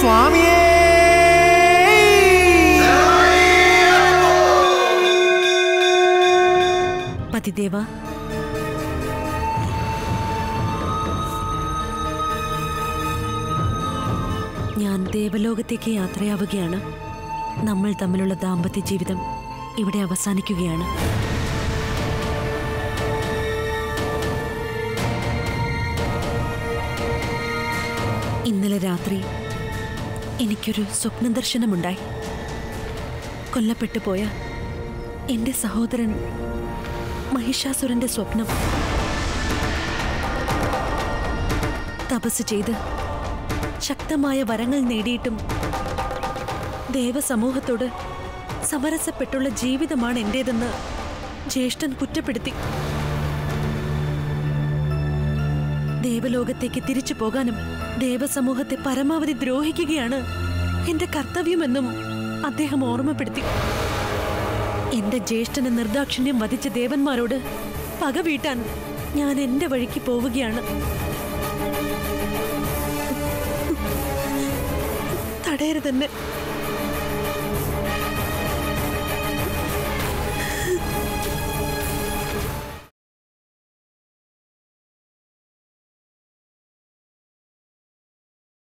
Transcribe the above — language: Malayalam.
സ്വാമിയേ പതിദേവ ഞാൻ ദേവലോകത്തേക്ക് യാത്രയാവുകയാണ് നമ്മൾ തമ്മിലുള്ള ദാമ്പത്യ ജീവിതം ഇവിടെ അവസാനിക്കുകയാണ് ഇന്നലെ രാത്രി എനിക്കൊരു സ്വപ്ന ദർശനമുണ്ടായി കൊല്ലപ്പെട്ടു പോയ എന്റെ സഹോദരൻ മഹിഷാസുരന്റെ സ്വപ്നം തപസ് ചെയ്ത് ശക്തമായ വരങ്ങൾ നേടിയിട്ടും ദേവസമൂഹത്തോട് സമരസപ്പെട്ടുള്ള ജീവിതമാണ് എന്റേതെന്ന് ജ്യേഷ്ഠൻ കുറ്റപ്പെടുത്തി ദേവലോകത്തേക്ക് തിരിച്ചു പോകാനും ദേവസമൂഹത്തെ പരമാവധി ദ്രോഹിക്കുകയാണ് എന്റെ കർത്തവ്യമെന്നും അദ്ദേഹം ഓർമ്മപ്പെടുത്തി എന്റെ ജ്യേഷ്ഠനെ നിർദാക്ഷിണ്യം വധിച്ച ദേവന്മാരോട് പക വീട്ടാൻ ഞാൻ എന്റെ വഴിക്ക് പോവുകയാണ് തടയരുതെന്നെ